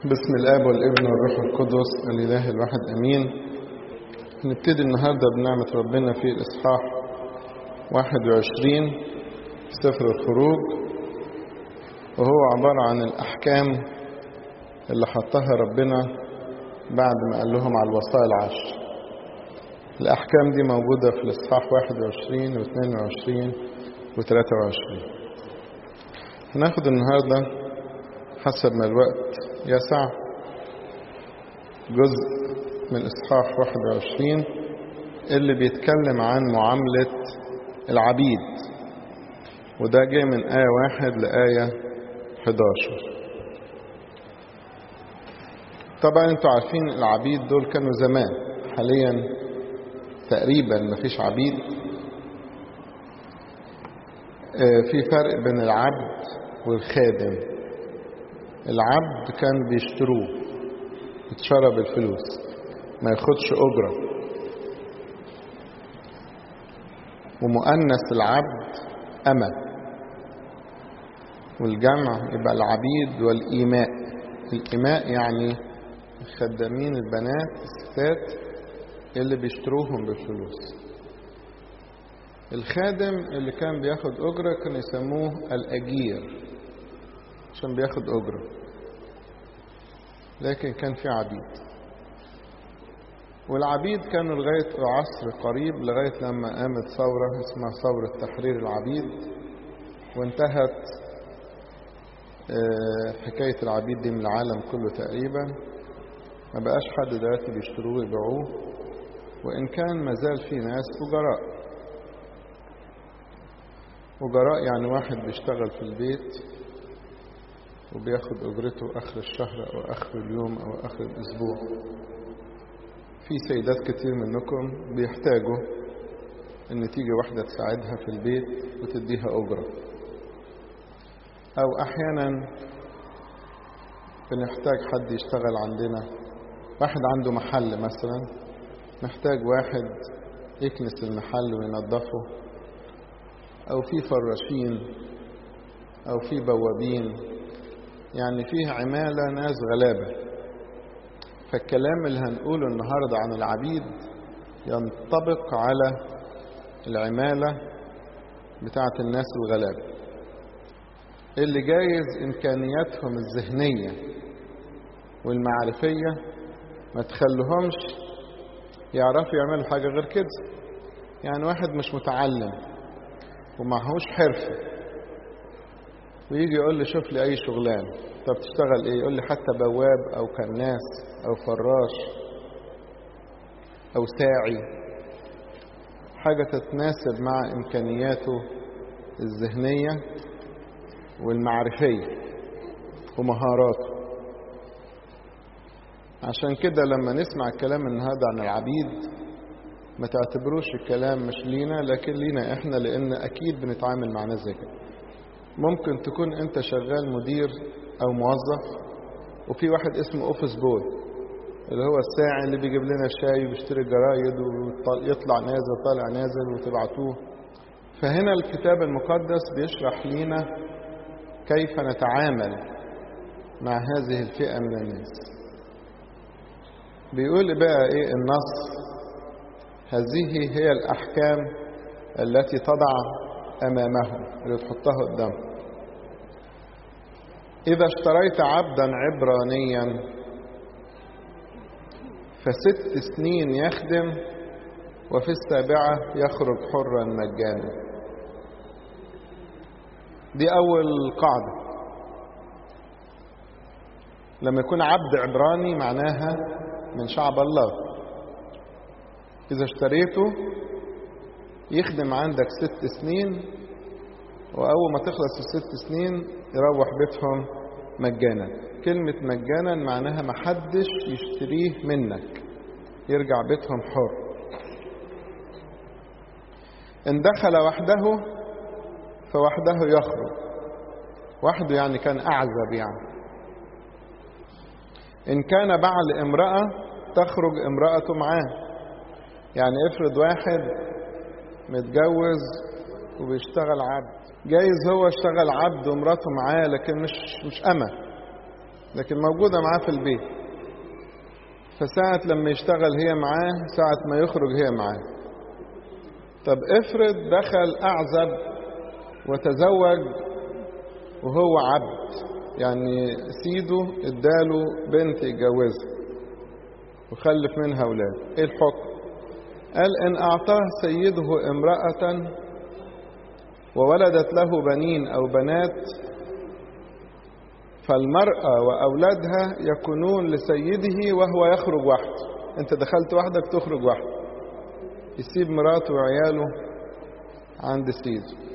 بسم الاب والابن والروح القدس الاله الواحد امين نبتدي النهارده بنعمه ربنا في الاصحاح 21 سفر الخروج وهو عباره عن الاحكام اللي حطها ربنا بعد ما قال لهم على الوصايا العشر الاحكام دي موجوده في الاصحاح 21 و22 و23 هناخد النهارده حسب ما الوقت يسع جزء من إصحاح 21 اللي بيتكلم عن معاملة العبيد وده جاي من آية واحد لآية 11 طبعا انتوا عارفين العبيد دول كانوا زمان حاليا تقريبا مفيش عبيد في فرق بين العبد والخادم العبد كان بيشتروه يتشرى بالفلوس ما ياخدش أجرة ومؤنث العبد أمة والجمع يبقى العبيد والإيماء الإيماء يعني الخدامين البنات الستات اللي بيشتروهم بالفلوس الخادم اللي كان بياخد أجرة كانوا يسموه الأجير عشان بياخد أجرة لكن كان في عبيد والعبيد كانوا لغاية عصر قريب لغاية لما قامت ثورة اسمها ثورة تحرير العبيد وانتهت حكاية العبيد دي من العالم كله تقريبا ما بقاش حد دلوقتي بيشتروه ويبيعوه وإن كان مازال في ناس أجراء أجراء يعني واحد بيشتغل في البيت وبياخد أجرته آخر الشهر أو آخر اليوم أو آخر الأسبوع في سيدات كتير منكم بيحتاجوا إن تيجي واحدة تساعدها في البيت وتديها أجرة أو أحيانا بنحتاج حد يشتغل عندنا واحد عنده محل مثلا محتاج واحد يكنس المحل وينظفه أو في فراشين أو في بوابين يعني فيه عمالة ناس غلابة فالكلام اللي هنقوله النهاردة عن العبيد ينطبق على العمالة بتاعة الناس الغلابة اللي جايز إمكانياتهم الذهنية والمعرفية ما تخليهمش يعرفوا يعملوا حاجة غير كده يعني واحد مش متعلم ومعهوش حرفه ويجي يقول لي شوف لي اي شغلانه طب تشتغل ايه يقول لي حتى بواب او كناس او فراش او ساعي حاجه تتناسب مع امكانياته الذهنيه والمعرفيه ومهاراته عشان كده لما نسمع الكلام النهارده عن العبيد ما تعتبروش الكلام مش لينا لكن لينا احنا لان اكيد بنتعامل مع ناس زي كده ممكن تكون انت شغال مدير او موظف وفي واحد اسمه اوفيس بوي اللي هو الساعي اللي بيجيب لنا الشاي ويشتري الجرايد ويطلع نازل طالع نازل وتبعتوه فهنا الكتاب المقدس بيشرح لنا كيف نتعامل مع هذه الفئة من الناس بيقول بقى ايه النص هذه هي الأحكام التي تضع أمامهم اللي تحطها قدامهم إذا اشتريت عبدا عبرانيا فست سنين يخدم وفي السابعة يخرج حرا مجانا دي أول قاعدة لما يكون عبد عبراني معناها من شعب الله إذا اشتريته يخدم عندك ست سنين وأول ما تخلص الست سنين يروح بيتهم مجانا كلمة مجانا معناها محدش يشتريه منك يرجع بيتهم حر إن دخل وحده فوحده يخرج وحده يعني كان أعزب يعني إن كان بعل امرأة تخرج امرأته معاه يعني افرض واحد متجوز وبيشتغل عبد جايز هو اشتغل عبد ومراته معاه لكن مش مش أمة لكن موجودة معاه في البيت فساعة لما يشتغل هي معاه ساعة ما يخرج هي معاه طب افرض دخل أعزب وتزوج وهو عبد يعني سيده اداله بنت يتجوزها وخلف منها أولاد ايه الحكم قال إن أعطاه سيده امرأة وولدت له بنين أو بنات فالمرأة وأولادها يكونون لسيده وهو يخرج وحده أنت دخلت وحدك تخرج وحده يسيب مراته وعياله عند سيده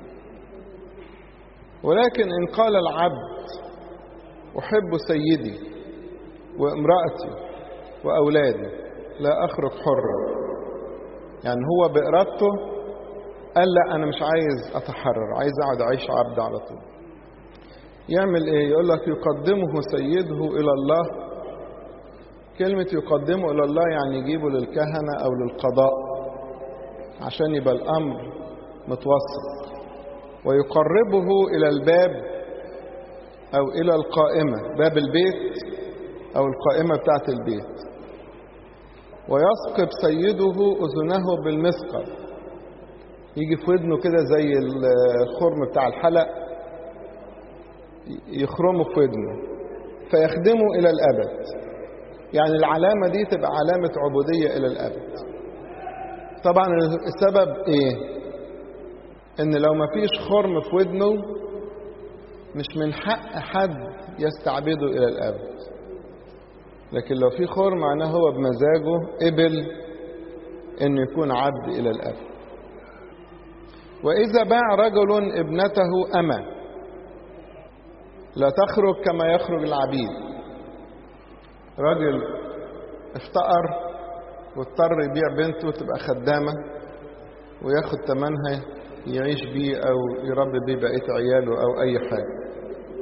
ولكن إن قال العبد أحب سيدي وامرأتي وأولادي لا أخرج حرا يعني هو بإرادته قال لا أنا مش عايز أتحرر عايز أقعد أعيش عبد على طول يعمل إيه يقول لك يقدمه سيده إلى الله كلمة يقدمه إلى الله يعني يجيبه للكهنة أو للقضاء عشان يبقى الأمر متوسط ويقربه إلى الباب أو إلى القائمة باب البيت أو القائمة بتاعت البيت ويثقب سيده أذنه بالمثقب يجي في ودنه كده زي الخرم بتاع الحلق يخرمه في ودنه فيخدمه إلى الأبد يعني العلامة دي تبقى علامة عبودية إلى الأبد طبعا السبب إيه إن لو ما فيش خرم في ودنه مش من حق حد يستعبده إلى الأبد لكن لو في خور معناه هو بمزاجه قبل انه يكون عبد الى الابد واذا باع رجل ابنته اما لا تخرج كما يخرج العبيد راجل افتقر واضطر يبيع بنته تبقى خدامة وياخد تمنها يعيش بيه أو يربي بيه بقية عياله أو أي حاجة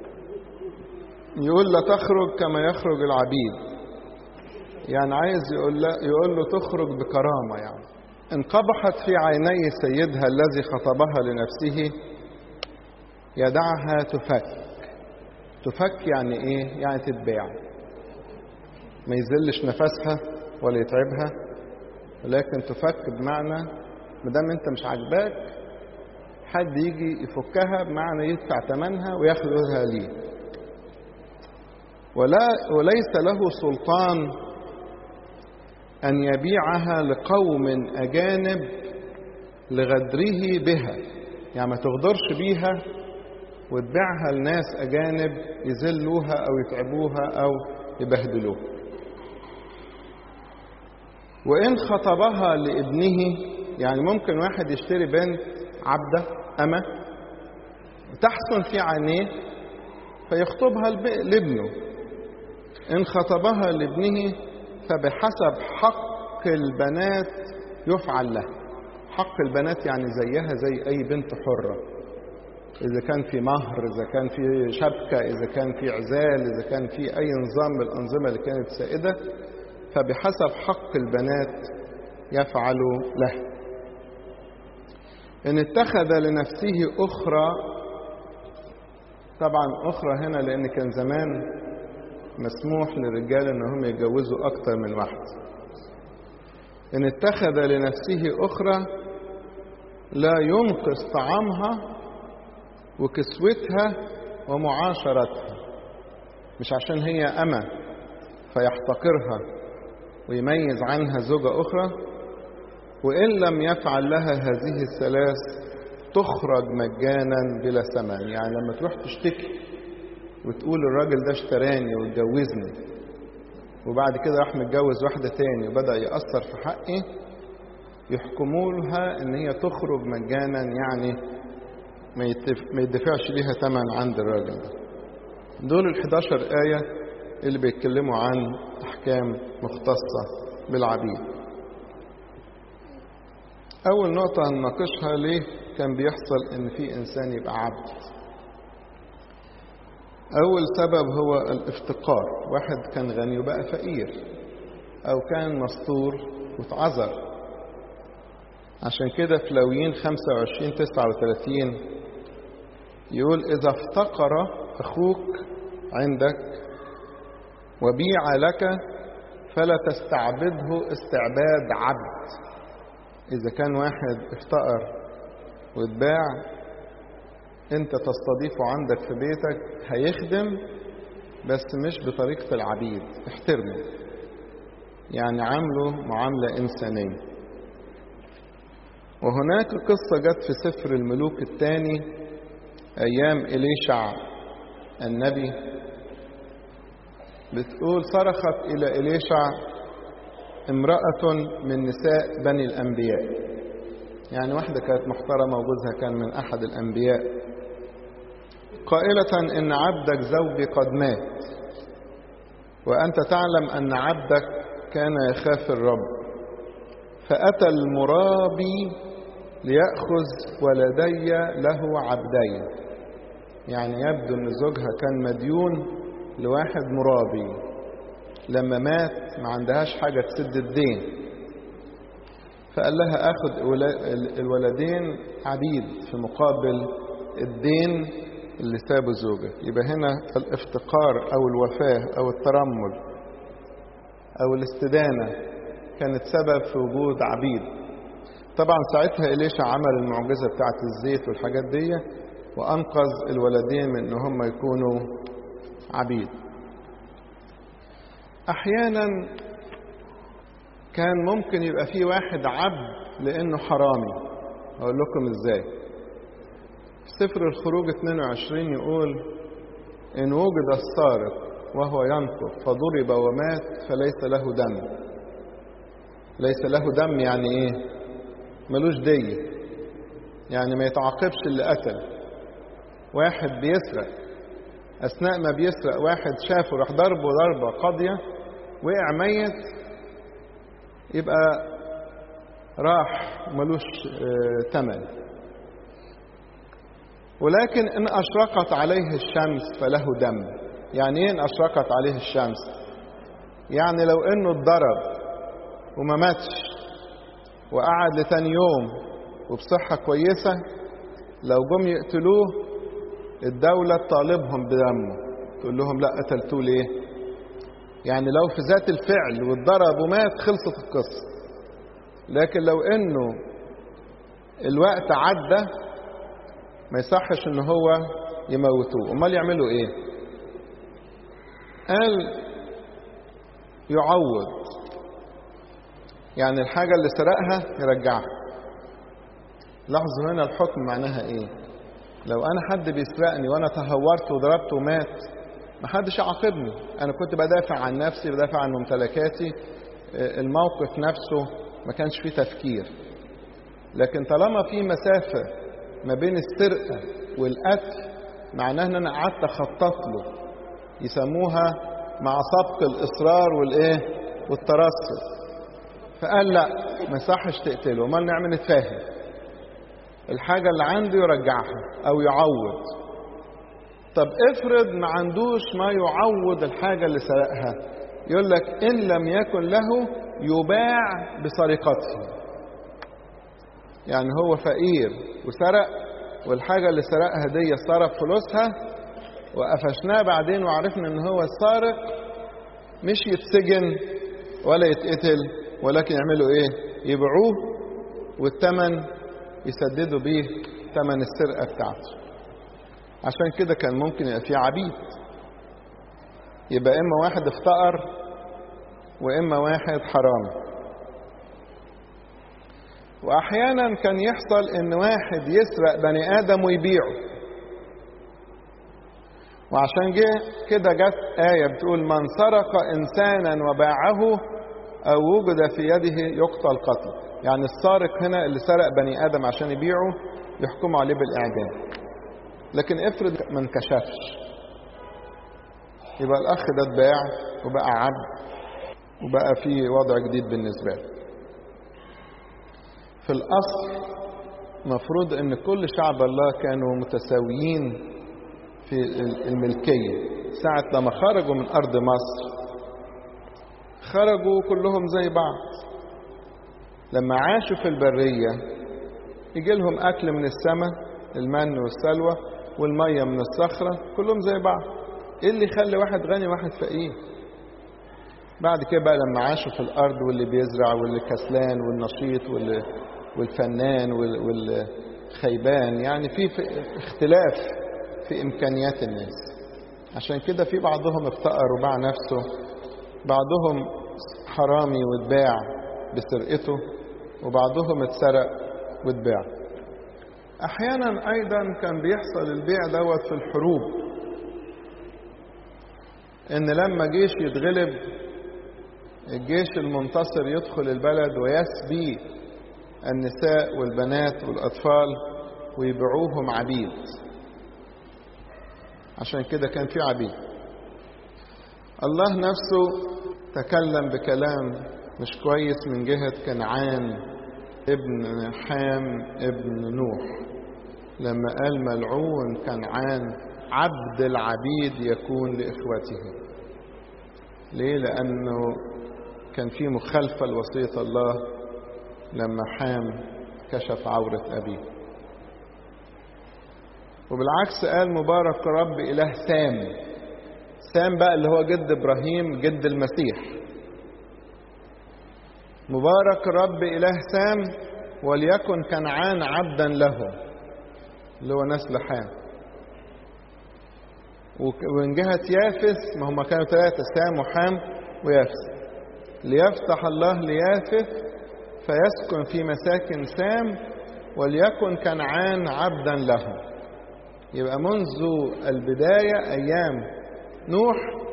يقول لا تخرج كما يخرج العبيد يعني عايز يقول, له يقول له تخرج بكرامة يعني إن قبحت في عيني سيدها الذي خطبها لنفسه يدعها تفك تفك يعني إيه؟ يعني تتباع ما يزلش نفسها ولا يتعبها ولكن تفك بمعنى ما دام انت مش عاجباك حد يجي يفكها بمعنى يدفع ثمنها وياخدها ليه ولا وليس له سلطان أن يبيعها لقوم أجانب لغدره بها يعني ما تغدرش بيها وتبيعها لناس أجانب يذلوها أو يتعبوها أو يبهدلوها وإن خطبها لابنه يعني ممكن واحد يشتري بنت عبدة أمة تحسن في عينيه فيخطبها لابنه إن خطبها لابنه فبحسب حق البنات يفعل له حق البنات يعني زيها زي أي بنت حرة إذا كان في مهر إذا كان في شبكة إذا كان في عزال إذا كان في أي نظام من الأنظمة اللي كانت سائدة فبحسب حق البنات يفعل له إن اتخذ لنفسه أخرى طبعا أخرى هنا لأن كان زمان مسموح للرجال أنهم يتجوزوا أكثر من واحد إن اتخذ لنفسه أخرى لا ينقص طعامها وكسوتها ومعاشرتها مش عشان هي أمة فيحتقرها ويميز عنها زوجة أخرى وإن لم يفعل لها هذه الثلاث تخرج مجانا بلا ثمن يعني لما تروح تشتكي وتقول الراجل ده اشتراني واتجوزني وبعد كده راح متجوز واحدة تاني وبدأ يأثر في حقي يحكموا لها ان هي تخرج مجانا يعني ما يدفعش ليها ثمن عند الراجل ده دول ال 11 آية اللي بيتكلموا عن أحكام مختصة بالعبيد أول نقطة هنناقشها ليه كان بيحصل إن في إنسان يبقى عبد أول سبب هو الافتقار واحد كان غني وبقى فقير أو كان مستور واتعذر عشان كده في لويين 25 39 يقول إذا افتقر أخوك عندك وبيع لك فلا تستعبده استعباد عبد إذا كان واحد افتقر واتباع أنت تستضيفه عندك في بيتك هيخدم بس مش بطريقة العبيد احترمه يعني عامله معاملة إنسانية وهناك قصة جت في سفر الملوك الثاني أيام إليشع النبي بتقول صرخت إلى إليشع امرأة من نساء بني الأنبياء يعني واحدة كانت محترمة وجوزها كان من أحد الأنبياء قائلة إن عبدك زوجي قد مات وأنت تعلم أن عبدك كان يخاف الرب فأتى المرابي ليأخذ ولدي له عبدين يعني يبدو أن زوجها كان مديون لواحد مرابي لما مات ما عندهاش حاجة تسد الدين فقال لها أخذ الولدين عبيد في مقابل الدين اللي سابه زوجك يبقى هنا الافتقار أو الوفاة أو الترمل أو الاستدانة كانت سبب في وجود عبيد طبعا ساعتها إليشا عمل المعجزة بتاعت الزيت والحاجات دي وأنقذ الولدين من إن هم يكونوا عبيد أحيانا كان ممكن يبقى في واحد عبد لأنه حرامي أقول لكم إزاي في سفر الخروج 22 يقول إن وجد السارق وهو ينطق فضرب ومات فليس له دم ليس له دم يعني ايه ملوش دية يعني ما يتعاقبش اللي قتل واحد بيسرق اثناء ما بيسرق واحد شافه راح ضربه ضربة قاضية وقع ميت يبقى راح ملوش اه تمن ولكن ان اشرقت عليه الشمس فله دم يعني ايه ان اشرقت عليه الشمس يعني لو انه اتضرب وما ماتش وقعد لتاني يوم وبصحة كويسة لو جم يقتلوه الدولة تطالبهم بدمه تقول لهم لا قتلتوه ليه يعني لو في ذات الفعل واتضرب ومات خلصت القصة لكن لو انه الوقت عدى ما يصحش ان هو يموتوه امال يعملوا ايه قال يعوض يعني الحاجة اللي سرقها يرجعها لاحظوا هنا الحكم معناها ايه لو انا حد بيسرقني وانا تهورت وضربته ومات ما حدش يعاقبني انا كنت بدافع عن نفسي بدافع عن ممتلكاتي الموقف نفسه ما كانش فيه تفكير لكن طالما في مسافة ما بين السرقة والقتل معناه ان انا قعدت اخطط له يسموها مع سبق الاصرار والايه والترصد فقال لا ما يصحش تقتله امال نعمل نتفاهم الحاجة اللي عنده يرجعها او يعوض طب افرض ما عندوش ما يعوض الحاجة اللي سرقها يقول لك ان لم يكن له يباع بسرقته يعني هو فقير وسرق والحاجة اللي سرقها دي صرف فلوسها وقفشناه بعدين وعرفنا ان هو السارق مش يتسجن ولا يتقتل ولكن يعملوا ايه يبيعوه والثمن يسددوا بيه ثمن السرقة بتاعته عشان كده كان ممكن يبقى فيه عبيد يبقى اما واحد افتقر واما واحد حرامي واحيانا كان يحصل ان واحد يسرق بني ادم ويبيعه وعشان جه كده جت آية بتقول من سرق إنسانا وباعه أو وجد في يده يقتل قتل يعني السارق هنا اللي سرق بني آدم عشان يبيعه يحكموا عليه بالإعدام لكن افرض ما انكشفش يبقى الأخ ده اتباع وبقى عبد وبقى في وضع جديد بالنسبة له في الأصل مفروض ان كل شعب الله كانوا متساويين في الملكية ساعة لما خرجوا من أرض مصر خرجوا كلهم زي بعض لما عاشوا في البرية يجي لهم أكل من السماء المن والسلوى والمية من الصخرة كلهم زي بعض إيه اللي يخلي واحد غني وواحد فقير بعد كده بقى لما عاشوا في الأرض واللي بيزرع واللي كسلان والنشيط واللي والفنان والخيبان يعني في اختلاف في إمكانيات الناس عشان كده في بعضهم افتقر وباع نفسه بعضهم حرامي واتباع بسرقته وبعضهم اتسرق واتباع احيانا ايضا كان بيحصل البيع دوت في الحروب ان لما جيش يتغلب الجيش المنتصر يدخل البلد ويسبي النساء والبنات والاطفال ويبيعوهم عبيد عشان كده كان في عبيد الله نفسه تكلم بكلام مش كويس من جهة كنعان ابن حام ابن نوح لما قال ملعون كنعان عبد العبيد يكون لإخوته ليه لأنه كان في مخالفة لوصية الله لما حام كشف عورة أبيه وبالعكس قال مبارك رب إله سام سام بقى اللي هو جد إبراهيم جد المسيح مبارك رب إله سام وليكن كنعان عبدا له اللي هو نسل حام ومن جهة يافس ما هم كانوا ثلاثة سام وحام ويافس ليفتح الله ليافث فيسكن في مساكن سام وليكن كنعان عبدا له يبقى منذ البداية أيام نوح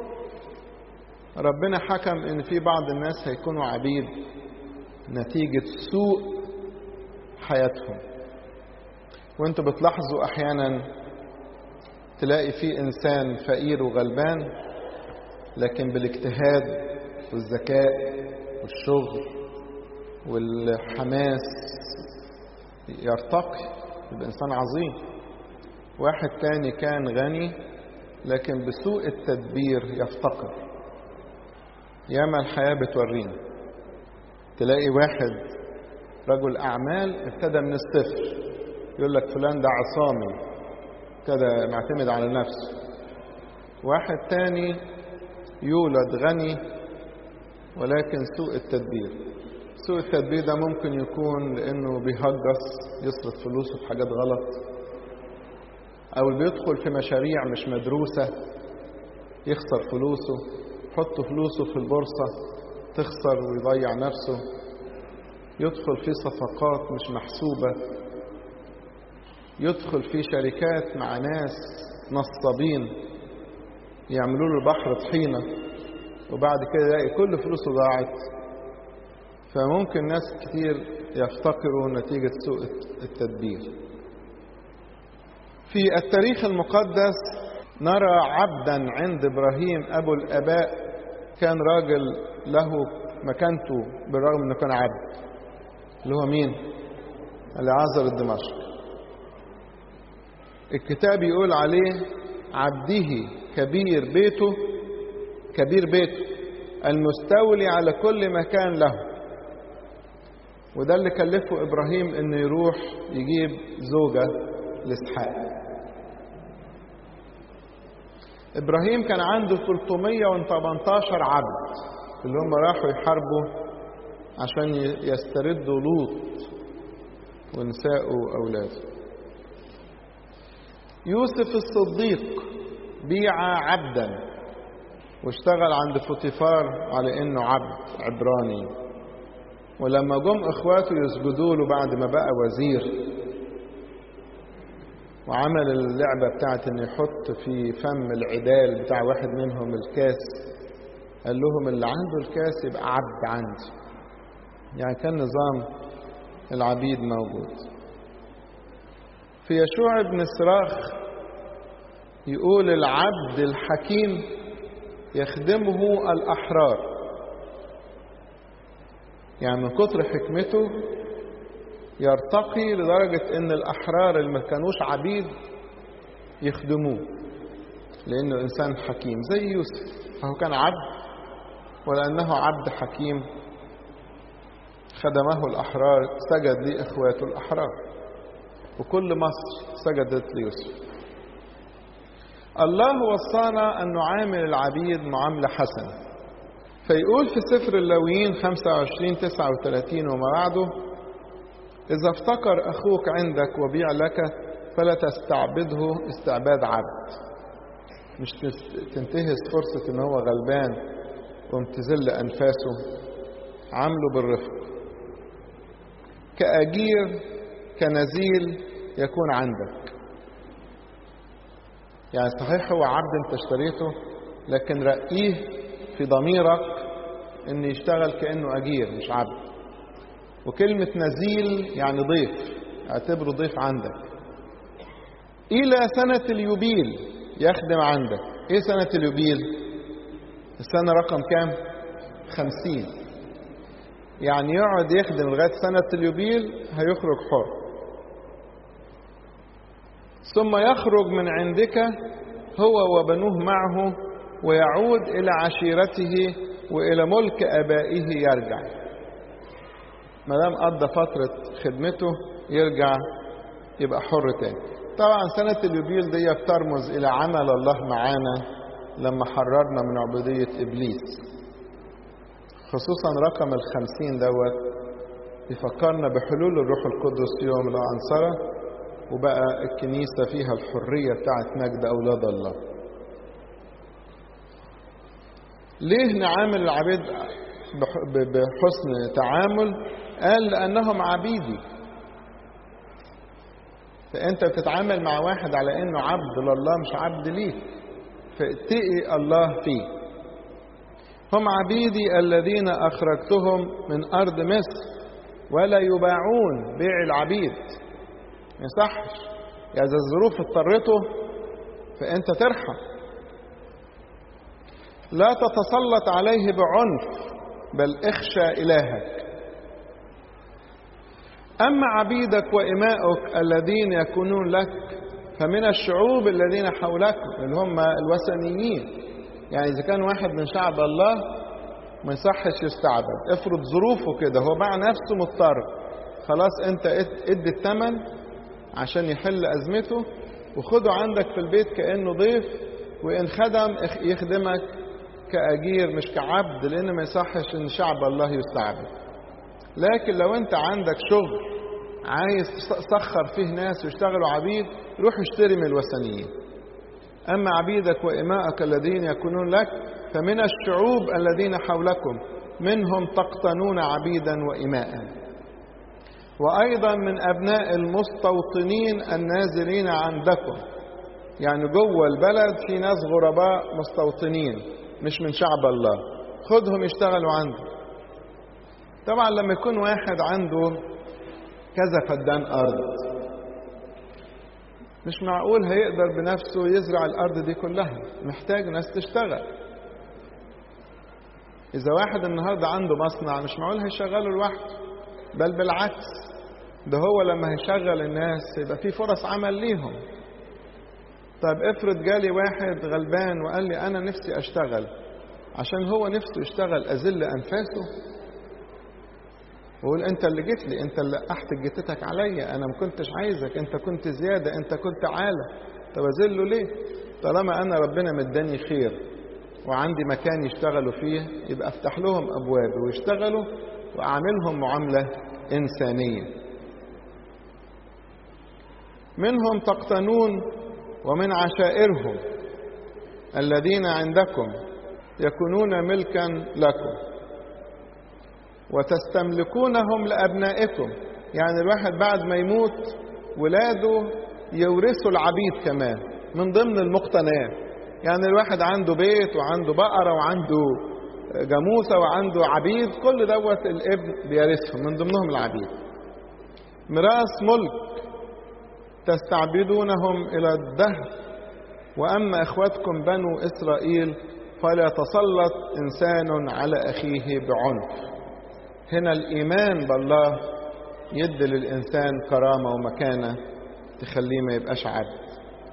ربنا حكم إن في بعض الناس هيكونوا عبيد نتيجة سوء حياتهم وانتوا بتلاحظوا أحيانا تلاقي في إنسان فقير وغلبان لكن بالاجتهاد والذكاء والشغل والحماس يرتقي يبقى إنسان عظيم واحد تاني كان غني لكن بسوء التدبير يفتقر ياما الحياة بتورينا تلاقي واحد رجل أعمال ابتدى من الصفر يقول لك فلان ده عصامي ابتدى معتمد على نفسه واحد تاني يولد غني ولكن سوء التدبير سوء التدبير ده ممكن يكون لأنه بيهجس يصرف فلوسه في حاجات غلط أو بيدخل في مشاريع مش مدروسة يخسر فلوسه يحط فلوسه في البورصة تخسر ويضيع نفسه يدخل في صفقات مش محسوبة يدخل في شركات مع ناس نصابين يعملوا له البحر طحينة وبعد كده يلاقي كل فلوسه ضاعت فممكن ناس كتير يفتقروا نتيجة سوء التدبير في التاريخ المقدس نرى عبدا عند ابراهيم ابو الاباء كان راجل له مكانته بالرغم انه كان عبد اللي هو مين العازر الدمشق الكتاب يقول عليه عبده كبير بيته كبير بيته المستولي على كل مكان له وده اللي كلفه ابراهيم انه يروح يجيب زوجه لاسحاق ابراهيم كان عنده 318 عبد اللي هم راحوا يحاربوا عشان يستردوا لوط ونساءه واولاده يوسف الصديق بيع عبدا واشتغل عند فوتيفار على انه عبد عبراني ولما جم اخواته يسجدوا له بعد ما بقى وزير وعمل اللعبة بتاعت انه يحط في فم العدال بتاع واحد منهم الكاس قال لهم اللي عنده الكاس يبقى عبد عندي يعني كان نظام العبيد موجود في يشوع بن صراخ يقول العبد الحكيم يخدمه الأحرار يعني من كتر حكمته يرتقي لدرجة إن الأحرار اللي ما كانوش عبيد يخدموه لأنه إنسان حكيم زي يوسف فهو كان عبد ولأنه عبد حكيم خدمه الأحرار سجد لإخواته الأحرار وكل مصر سجدت ليوسف الله وصانا أن نعامل العبيد معاملة حسنة فيقول في سفر اللاويين 25 39 وما بعده إذا افتقر أخوك عندك وبيع لك فلا تستعبده استعباد عبد مش تنتهز فرصة إن هو غلبان وامتزل أنفاسه عامله بالرفق كأجير كنزيل يكون عندك يعني صحيح هو عبد انت اشتريته لكن رقيه في ضميرك ان يشتغل كأنه أجير مش عبد وكلمة نزيل يعني ضيف اعتبره ضيف عندك إلى سنة اليوبيل يخدم عندك إيه سنة اليوبيل السنة رقم كام خمسين يعني يقعد يخدم لغاية سنة اليوبيل هيخرج حر ثم يخرج من عندك هو وبنوه معه ويعود إلى عشيرته وإلى ملك آبائه يرجع ما دام قضى فترة خدمته يرجع يبقى حر تاني طبعا سنة اليوبيل دي بترمز إلى عمل الله معانا لما حررنا من عبودية إبليس خصوصا رقم الخمسين دوت يفكرنا بحلول الروح القدس يوم العنصرة وبقى الكنيسة فيها الحرية بتاعت مجد أولاد الله ليه نعامل العبيد بحسن تعامل قال لأنهم عبيدي فأنت بتتعامل مع واحد على أنه عبد لله مش عبد ليك فاتقي الله فيه هم عبيدي الذين أخرجتهم من أرض مصر ولا يباعون بيع العبيد ما يصحش يعني إذا الظروف اضطرته فأنت ترحم لا تتسلط عليه بعنف بل اخشى إلهك أما عبيدك وإماؤك الذين يكونون لك فمن الشعوب الذين حولكم اللي هم الوثنيين يعني إذا كان واحد من شعب الله ما يصحش يستعبد افرض ظروفه كده هو مع نفسه مضطر خلاص انت ادي الثمن عشان يحل أزمته وخده عندك في البيت كأنه ضيف وإن خدم يخدمك كأجير مش كعبد لأن ما يصحش إن شعب الله يستعبد لكن لو أنت عندك شغل عايز تسخر فيه ناس ويشتغلوا عبيد روح اشتري من الوثنيين أما عبيدك وإماءك الذين يكونون لك فمن الشعوب الذين حولكم منهم تقتنون عبيدا وإماء وأيضا من أبناء المستوطنين النازلين عندكم يعني جوه البلد في ناس غرباء مستوطنين مش من شعب الله خدهم يشتغلوا عندك طبعا لما يكون واحد عنده كذا فدان أرض مش معقول هيقدر بنفسه يزرع الأرض دي كلها محتاج ناس تشتغل إذا واحد النهاردة عنده مصنع مش معقول هيشغله لوحده بل بالعكس ده هو لما هيشغل الناس يبقى في فرص عمل ليهم طيب افرض جالي واحد غلبان وقال لي أنا نفسي أشتغل عشان هو نفسه يشتغل أذل أنفاسه وقول أنت اللي جيت لي أنت اللي أحت جتتك عليا أنا ما كنتش عايزك أنت كنت زيادة أنت كنت عالة طب أذله ليه طالما أنا ربنا مداني خير وعندي مكان يشتغلوا فيه يبقى افتح لهم أبواب ويشتغلوا وأعملهم معاملة إنسانية منهم تقتنون ومن عشائرهم الذين عندكم يكونون ملكا لكم وتستملكونهم لأبنائكم يعني الواحد بعد ما يموت ولاده يورثوا العبيد كمان من ضمن المقتنيات يعني الواحد عنده بيت وعنده بقرة وعنده جاموسة وعنده عبيد كل دوت الابن بيرثهم من ضمنهم العبيد ميراث ملك تستعبدونهم إلى الدهر وأما إخوتكم بنو إسرائيل فلا يتسلط إنسان على أخيه بعنف هنا الإيمان بالله يدي للإنسان كرامة ومكانة تخليه ما يبقاش عبد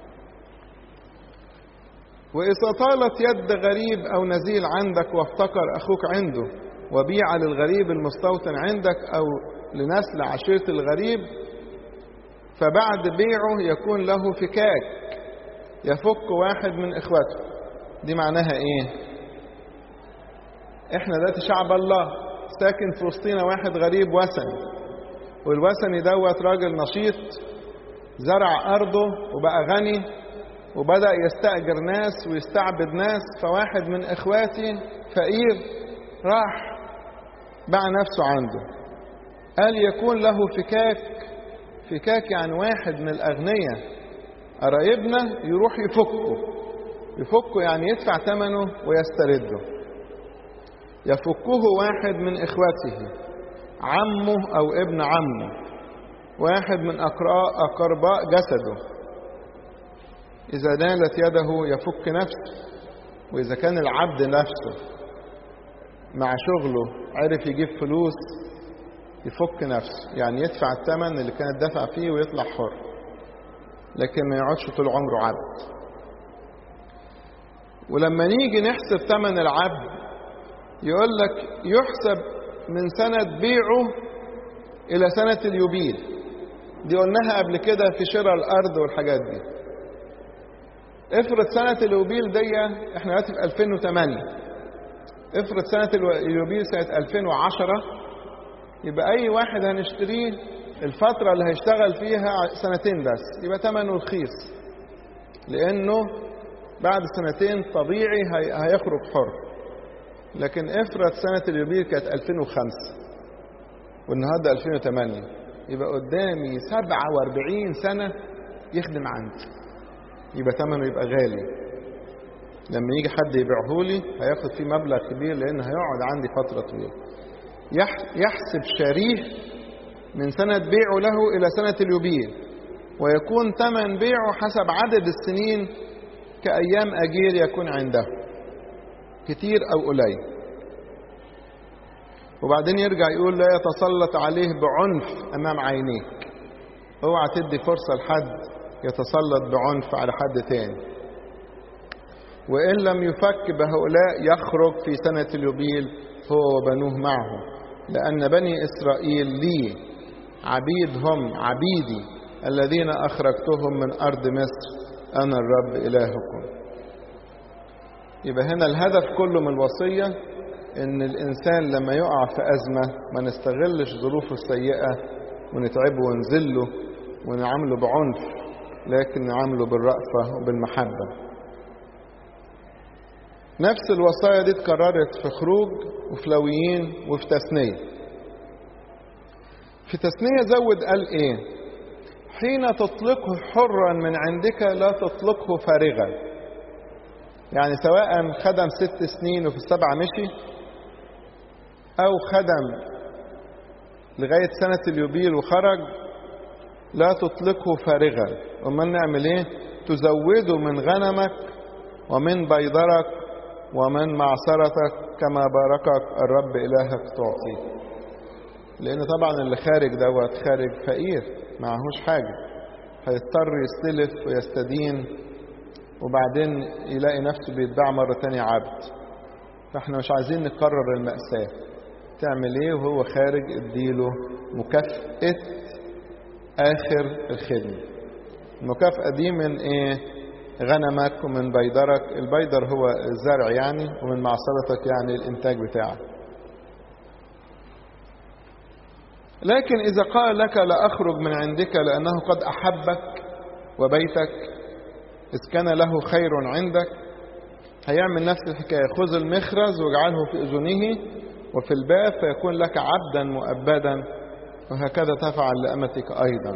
وإذا طالت يد غريب أو نزيل عندك وافتقر أخوك عنده وبيع للغريب المستوطن عندك أو لنسل عشيرة الغريب فبعد بيعه يكون له فكاك يفك واحد من إخوته دي معناها إيه احنا دلوقتي شعب الله ساكن في وسطينا واحد غريب وثني والوثني دوت راجل نشيط زرع ارضه وبقى غني وبدا يستاجر ناس ويستعبد ناس فواحد من اخواتي فقير راح باع نفسه عنده قال يكون له فكاك فكاك يعني واحد من الاغنياء قرايبنا يروح يفكه يفكه يعني يدفع ثمنه ويسترده يفكه واحد من اخوته عمه او ابن عمه واحد من اقرباء جسده اذا نالت يده يفك نفسه واذا كان العبد نفسه مع شغله عرف يجيب فلوس يفك نفسه يعني يدفع الثمن اللي كان دفع فيه ويطلع حر لكن ما يقعدش طول عمره عبد ولما نيجي نحسب ثمن العبد يقول لك يحسب من سنة بيعه إلى سنة اليوبيل دي قلناها قبل كده في شراء الأرض والحاجات دي افرض سنة اليوبيل دي احنا دلوقتي في 2008 افرض سنة اليوبيل سنة 2010 يبقى أي واحد هنشتريه الفترة اللي هيشتغل فيها سنتين بس يبقى ثمنه رخيص لأنه بعد سنتين طبيعي هيخرج حر لكن افرض سنة اليوبيل كانت 2005 والنهارده 2008 يبقى قدامي 47 سنة يخدم عندي يبقى ثمنه يبقى غالي لما يجي حد يبيعه لي هياخد فيه مبلغ كبير لأن هيقعد عندي فترة طويلة يحسب شريه من سنة بيعه له إلى سنة اليوبيل ويكون ثمن بيعه حسب عدد السنين كأيام أجير يكون عنده كتير أو قليل وبعدين يرجع يقول لا يتسلط عليه بعنف أمام عينيك اوعى تدي فرصة لحد يتسلط بعنف على حد تاني وإن لم يفك بهؤلاء يخرج في سنة اليوبيل هو وبنوه معه لأن بني إسرائيل لي عبيد هم عبيدي الذين أخرجتهم من أرض مصر أنا الرب إلهكم يبقى هنا الهدف كله من الوصية إن الإنسان لما يقع في أزمة ما نستغلش ظروفه السيئة ونتعبه ونذله ونعامله بعنف لكن نعامله بالرأفة وبالمحبة نفس الوصايا دي اتكررت في خروج وفي لويين وفي تثنية في تثنية زود قال ايه حين تطلقه حرا من عندك لا تطلقه فارغا يعني سواء خدم ست سنين وفي السبعة مشي أو خدم لغاية سنة اليوبيل وخرج لا تطلقه فارغا أمال نعمل ايه تزوده من غنمك ومن بيضرك ومن معصرتك كما باركك الرب إلهك تعطيه لأن طبعا اللي خارج دوت خارج فقير معهوش حاجة هيضطر يستلف ويستدين وبعدين يلاقي نفسه بيتباع مرة تانية عبد فاحنا مش عايزين نكرر المأساة تعمل ايه وهو خارج اديله مكافأة آخر الخدمة المكافأة دي من ايه غنمك ومن بيدرك البيدر هو الزرع يعني ومن معصرتك يعني الانتاج بتاعك لكن إذا قال لك لا أخرج من عندك لأنه قد أحبك وبيتك إذ كان له خير عندك هيعمل نفس الحكاية خذ المخرز واجعله في أذنه وفي الباب فيكون لك عبدا مؤبدا وهكذا تفعل لأمتك أيضا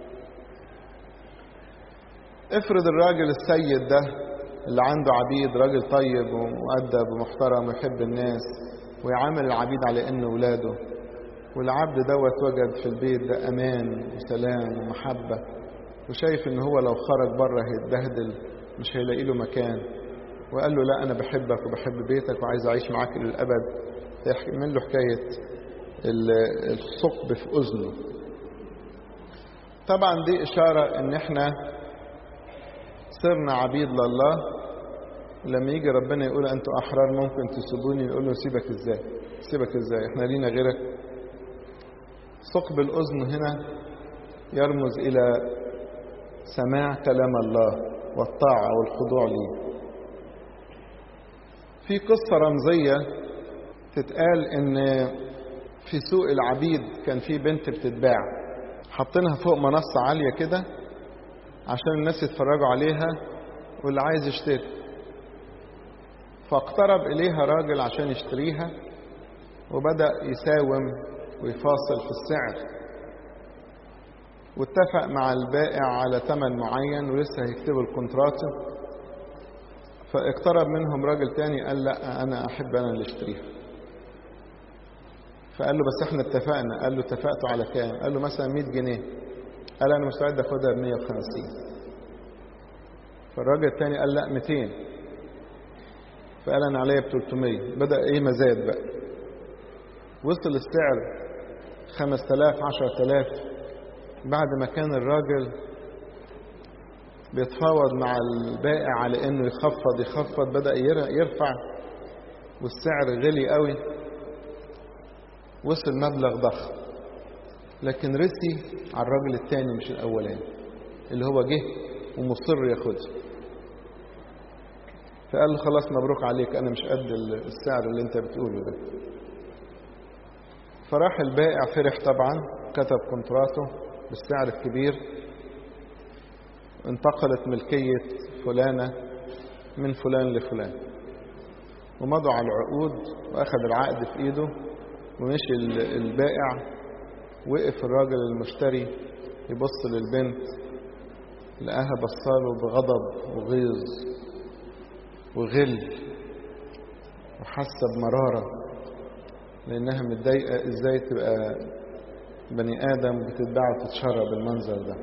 افرض الراجل السيد ده اللي عنده عبيد راجل طيب ومؤدب ومحترم ويحب الناس ويعامل العبيد على انه ولاده والعبد دوت وجد في البيت ده امان وسلام ومحبه وشايف ان هو لو خرج بره هيتبهدل مش هيلاقي له مكان وقال له لا انا بحبك وبحب بيتك وعايز اعيش معاك للابد يعمل له حكايه الثقب في اذنه طبعا دي اشاره ان احنا صرنا عبيد لله لما يجي ربنا يقول انتوا احرار ممكن تسيبوني نقول له سيبك ازاي سيبك ازاي احنا لينا غيرك ثقب الاذن هنا يرمز الى سماع كلام الله والطاعه والخضوع ليه في قصه رمزيه تتقال ان في سوق العبيد كان في بنت بتتباع حاطينها فوق منصة عالية كده عشان الناس يتفرجوا عليها واللي عايز يشتري فاقترب إليها راجل عشان يشتريها وبدأ يساوم ويفاصل في السعر واتفق مع البائع على ثمن معين ولسه هيكتبوا الكونترات فاقترب منهم راجل تاني قال لا انا احب انا اللي اشتريها فقال له بس احنا اتفقنا قال له اتفقتوا على كام قال له مثلا 100 جنيه قال انا مستعد اخدها ب 150 فالراجل التاني قال لا 200 فقال انا عليا ب 300 بدا ايه مزاد بقى وصل السعر 5000 10000 بعد ما كان الراجل بيتفاوض مع البائع على انه يخفض يخفض بدا يرفع والسعر غلي قوي وصل مبلغ ضخم لكن رسي على الراجل الثاني مش الاولاني اللي هو جه ومصر ياخدها فقال له خلاص مبروك عليك انا مش قد السعر اللي انت بتقوله ده فراح البائع فرح طبعا كتب كونتراته بالسعر الكبير انتقلت ملكية فلانة من فلان لفلان ومضوا على العقود وأخذ العقد في إيده ومشي البائع وقف الراجل المشتري يبص للبنت لقاها بصاله بغضب وغيظ وغل وحاسة بمرارة لأنها متضايقة إزاي تبقى بني آدم بتتباع وتتشرى بالمنظر ده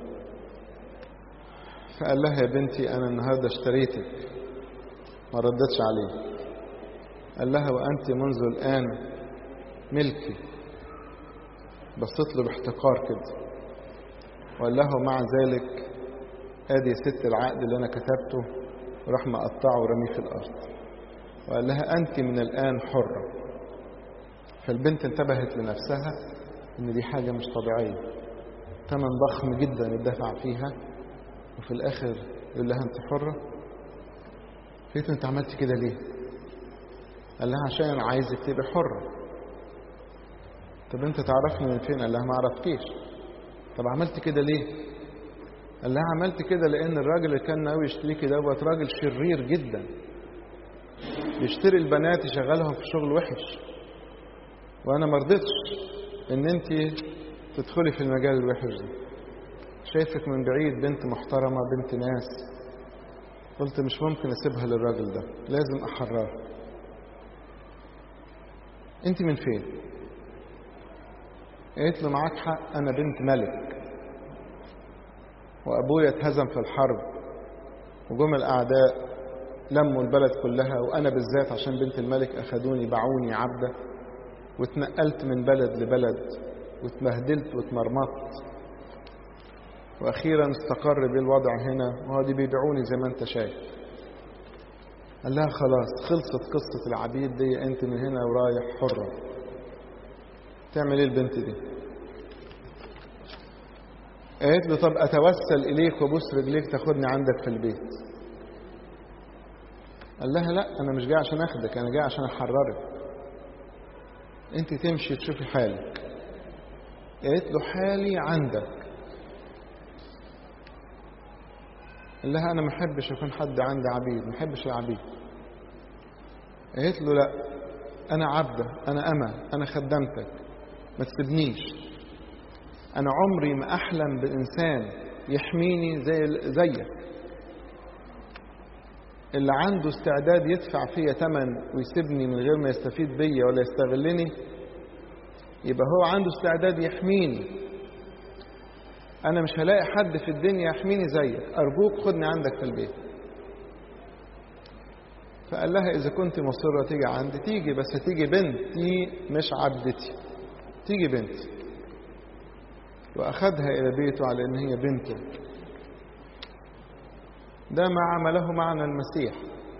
فقال لها يا بنتي أنا النهاردة اشتريتك ما ردتش عليه قال لها وأنت منذ الآن ملكي بصت له باحتقار كده وقال له مع ذلك ادي يا ست العقد اللي انا كتبته وراح مقطعه ورميه في الارض وقال لها انت من الان حره فالبنت انتبهت لنفسها ان دي حاجه مش طبيعيه ثمن ضخم جدا اتدفع فيها وفي الاخر يقول لها انت حره قالت انت عملت كده ليه قال لها عشان انا عايزك تبقي حره طب انت تعرفني من فين قال لها ما اعرفكيش طب عملت كده ليه قال لها عملت كده لان الراجل اللي كان ناوي يشتريكي دوت راجل شرير جدا بيشتري البنات يشغلهم في شغل وحش وانا ما رضيتش ان انت تدخلي في المجال الوحش ده شايفك من بعيد بنت محترمه بنت ناس قلت مش ممكن اسيبها للراجل ده لازم احررها انت من فين قالت له معاك حق انا بنت ملك وابويا اتهزم في الحرب وجم الاعداء لموا البلد كلها وانا بالذات عشان بنت الملك اخدوني باعوني عبده واتنقلت من بلد لبلد واتبهدلت واتمرمطت واخيرا استقر بي الوضع هنا وهو دي بيبيعوني زي ما انت شايف قال لها خلاص خلصت قصة العبيد دي انت من هنا ورايح حرة تعمل ايه البنت دي قالت له طب اتوسل اليك وابوس رجليك تاخدني عندك في البيت قال لها لا انا مش جاي عشان اخدك انا جاي عشان احررك انت تمشي تشوفي حالك قالت له حالي عندك قال لها انا ما احبش يكون حد عندي عبيد ما احبش العبيد قالت له لا انا عبده انا اما انا خدمتك ما تسيبنيش انا عمري ما احلم بانسان يحميني زي زيك اللي عنده استعداد يدفع فيا ثمن ويسيبني من غير ما يستفيد بيا ولا يستغلني يبقى هو عنده استعداد يحميني انا مش هلاقي حد في الدنيا يحميني زيك ارجوك خدني عندك في البيت فقال لها اذا كنت مصره تيجي عندي تيجي بس تيجي بنتي مش عبدتي تيجي بنتي واخذها الى بيته على ان هي بنته ده ما عمله معنا المسيح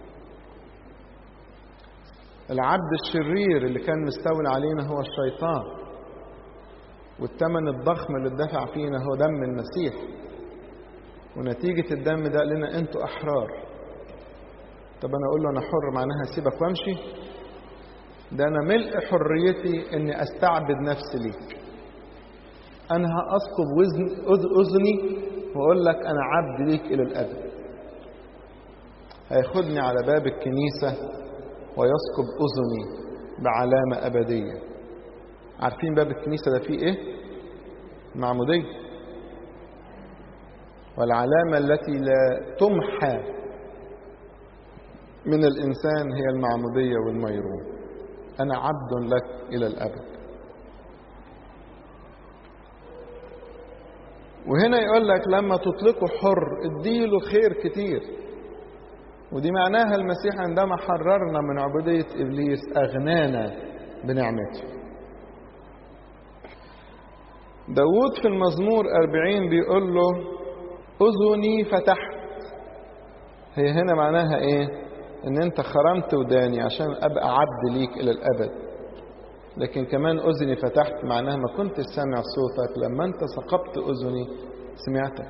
العبد الشرير اللي كان مستولي علينا هو الشيطان والثمن الضخم اللي اتدفع فينا هو دم المسيح ونتيجة الدم ده لنا انتوا أحرار طب أنا أقول له أنا حر معناها أسيبك وأمشي ده أنا ملء حريتي إني أستعبد نفسي ليك أنا هأسقط وزن أذني وأقول لك أنا عبد ليك إلى الأبد هياخدني على باب الكنيسة ويسقط أذني بعلامة أبدية عارفين باب الكنيسة ده فيه إيه؟ معمودية والعلامة التي لا تمحى من الإنسان هي المعمودية والميرون أنا عبد لك إلى الأبد وهنا يقول لك لما تطلقه حر اديله خير كتير ودي معناها المسيح عندما حررنا من عبودية إبليس أغنانا بنعمته داود في المزمور أربعين بيقول له أذني فتحت هي هنا معناها إيه إن أنت خرمت وداني عشان أبقى عبد ليك إلى الأبد لكن كمان أذني فتحت معناها ما كنت سامع صوتك لما أنت ثقبت أذني سمعتك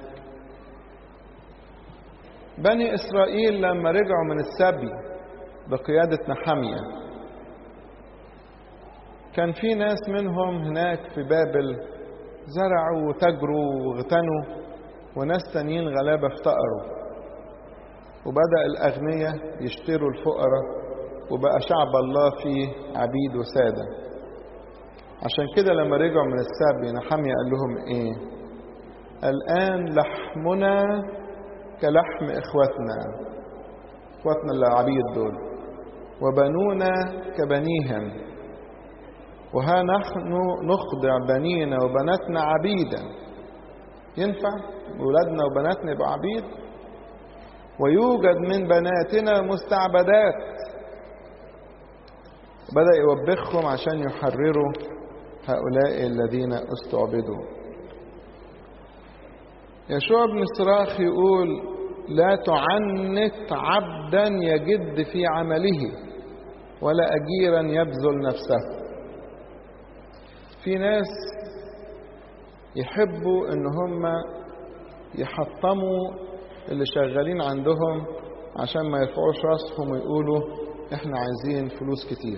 بني إسرائيل لما رجعوا من السبي بقيادة نحمية كان في ناس منهم هناك في بابل زرعوا وتجروا واغتنوا وناس تانيين غلابة افتقروا وبدأ الأغنياء يشتروا الفقراء وبقى شعب الله فيه عبيد وسادة عشان كده لما رجعوا من السبي نحمية قال لهم ايه الآن لحمنا كلحم إخوتنا إخوتنا العبيد دول وبنونا كبنيهم وها نحن نخضع بنينا وبناتنا عبيدا ينفع ولادنا وبناتنا يبقوا عبيد ويوجد من بناتنا مستعبدات بدأ يوبخهم عشان يحرروا هؤلاء الذين استعبدوا يشوع بن صراخ يقول لا تعنت عبدا يجد في عمله ولا أجيرا يبذل نفسه في ناس يحبوا ان هم يحطموا اللي شغالين عندهم عشان ما يرفعوش راسهم ويقولوا احنا عايزين فلوس كتير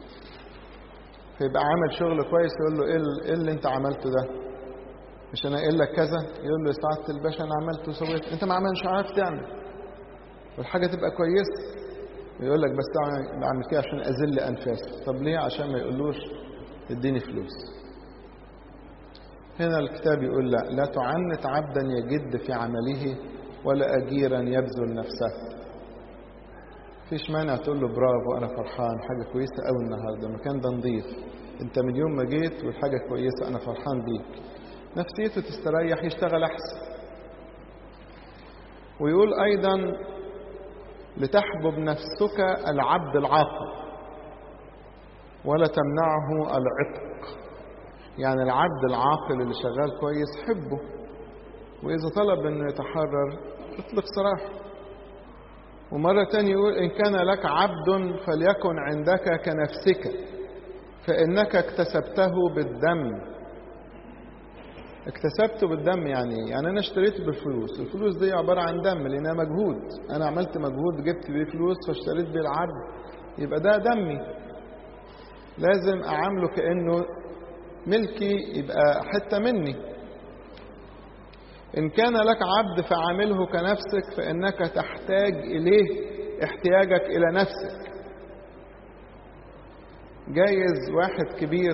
فيبقى عامل شغل كويس يقول له ايه اللي انت عملته ده مش انا قايل لك كذا يقول له يا سعاده الباشا انا عملت وسويت انت ما عملش عارف تعمل والحاجه تبقى كويسه يقول لك بس بعمل كده عشان اذل انفاسي طب ليه عشان ما يقولوش اديني فلوس هنا الكتاب يقول لا لا تعنت عبدا يجد في عمله ولا اجيرا يبذل نفسه فيش مانع تقول له برافو انا فرحان حاجه كويسه قوي النهارده المكان ده نظيف انت من يوم ما جيت والحاجه كويسه انا فرحان بيك نفسيته تستريح يشتغل احسن ويقول ايضا لتحبب نفسك العبد العاقل ولا تمنعه العتق يعني العبد العاقل اللي شغال كويس حبه واذا طلب انه يتحرر اطلق سراحه ومرة تانية يقول إن كان لك عبد فليكن عندك كنفسك فإنك اكتسبته بالدم اكتسبته بالدم يعني يعني أنا اشتريته بالفلوس الفلوس دي عبارة عن دم لأنها مجهود أنا عملت مجهود جبت بيه فلوس فاشتريت بيه العبد يبقى ده دمي لازم أعامله كأنه ملكي يبقى حتة مني إن كان لك عبد فعامله كنفسك فإنك تحتاج إليه احتياجك إلى نفسك جايز واحد كبير